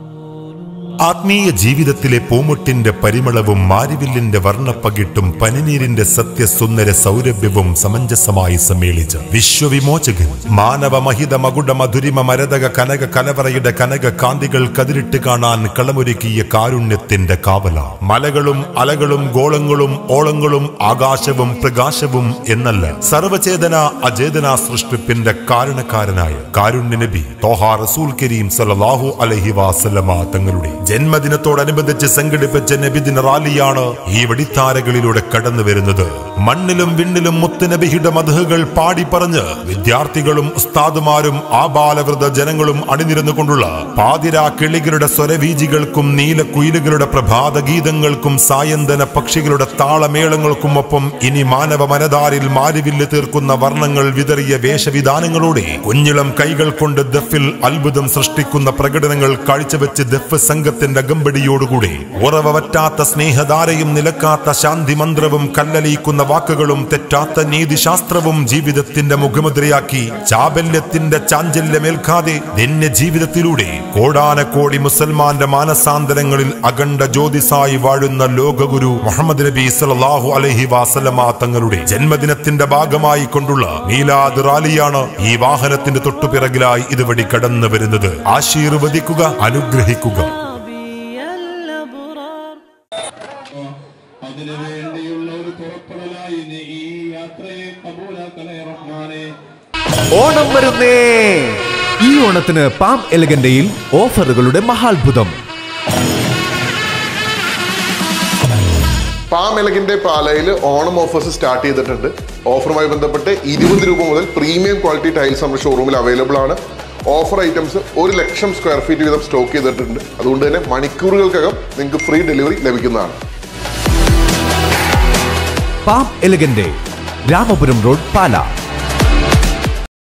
ആത്മീയ ജീവിതത്തിലെ പൂമുട്ടിന്റെ പരിമളവും മാരിവില്ലിന്റെ വർണ്ണപ്പകിട്ടും പനിനീരിന്റെ സത്യസുന്ദര സൗരഭ്യവും സമഞ്ജസമായി സമ്മേളിച്ച് വിശ്വവിമോചകൻ മാനവ മഹിത മകുട മധുരിമ മരതക കനക കലവറയുടെ കനക കാന്തികൾ കതിരിട്ട് കാണാൻ കളമൊരുക്കിയ കാരുണ്യത്തിന്റെ കാവല മലകളും അലകളും ഗോളങ്ങളും ഓളങ്ങളും ആകാശവും പ്രകാശവും എന്നല്ല സർവചേതന അചേതന സൃഷ്ടിപ്പിന്റെ കാരണക്കാരനായ കാരുണ്യ നബി തോഹാ റസൂൽ കരീം സല്ലല്ലാഹു അലൈഹി വസല്ലമ തങ്ങളുടെ ജന്മദിനത്തോടനുബന്ധിച്ച് സംഘടിപ്പിച്ച നബിദിന റാലിയാണ് ഈ വെടിത്താരകളിലൂടെ കടന്നു വരുന്നത് മണ്ണിലും വിണ്ണിലും മുത്തുനബിയുടെ മധുഹകൾ പാടി പറഞ്ഞ് വിദ്യാർത്ഥികളും ഉസ്താദുമാരും ആബാലവൃത ജനങ്ങളും അണിനിരന്നുകൊണ്ടുള്ള പാതിരാ കിളികളുടെ സ്വരവീജികൾക്കും നീലക്കുയിലുകളുടെ പ്രഭാത ഗീതങ്ങൾക്കും സായന്തന പക്ഷികളുടെ താളമേളങ്ങൾക്കുമൊപ്പം ഇനി മാനവ മനതാരിൽ മാരിവില്ല് തീർക്കുന്ന വർണ്ണങ്ങൾ വിതറിയ വേഷവിധാനങ്ങളോടെ കുഞ്ഞിളം കൈകൾ കൊണ്ട് ദഫിൽ അത്ഭുതം സൃഷ്ടിക്കുന്ന പ്രകടനങ്ങൾ കാഴ്ചവെച്ച് ദഫ് സംഘത്തിന്റെ അകമ്പടിയോടുകൂടി ഉറവ വറ്റാത്ത സ്നേഹധാരയും നിലക്കാത്ത ശാന്തി മന്ത്രവും കല്ലലിയിക്കുന്ന വാക്കുകളും തെറ്റാത്ത നീതിശാസ്ത്രവും ജീവിതത്തിന്റെ മുഖമുദ്രയാക്കി ചാബല്യത്തിന്റെ ചാഞ്ചല്യമേൽക്കാതെ ധന്യ ജീവിതത്തിലൂടെ കോടാനക്കോടി മുസൽമാന്റെ മാനസാന്തരങ്ങളിൽ അഖണ്ഡ ജ്യോതിസായി വാഴുന്ന ലോകഗുരു മുഹമ്മദ് നബി സല്ലല്ലാഹു അലൈഹി വസല്ലമ തങ്ങളുടെ ജന്മദിനത്തിന്റെ ഭാഗമായി കൊണ്ടുള്ള മീലാദ് റാലിയാണ് ഈ വാഹനത്തിന്റെ തൊട്ടുപിറകിലായി ഇതുവഴി കടന്നു വരുന്നത് ആശീർവദിക്കുക അനുഗ്രഹിക്കുക أصحابي الأبرار അതിനു വേണ്ടിയുള്ള ഒരു പുറപ്പെടലായി നീ ഈ യാത്രയെ കബൂലാക്കണേ റഹ്മാനെ ഓണം വരുന്നേ ഈ ഓണത്തിന് പാം എലഗന്റയിൽ ഓഫറുകളുടെ മഹാത്ഭുതം പാം എലഗിന്റെ പാലയിൽ ഓണം ഓഫേഴ്സ് സ്റ്റാർട്ട് ചെയ്തിട്ടുണ്ട് ഓഫറുമായി ബന്ധപ്പെട്ട് ഇരുപത് രൂപ മുതൽ പ്രീമിയം ക്വാളിറ്റി ടൈൽസ് നമ്മുടെ ഷോറൂമിൽ അവൈലബിൾ ആണ് ഓഫർ ഐറ്റംസ് ഒരു ലക്ഷം സ്ക്വയർ ഫീറ്റ് വീതം സ്റ്റോക്ക് ചെയ്തിട്ടുണ്ട് അതുകൊണ്ട് തന്നെ മണിക്കൂറുകൾക്കകം നിങ്ങൾക്ക് ഫ്രീ ഡെലിവറി ലഭിക്കുന്നതാണ് പാം എലഗന്റെ രാമപുരം റോഡ് പാല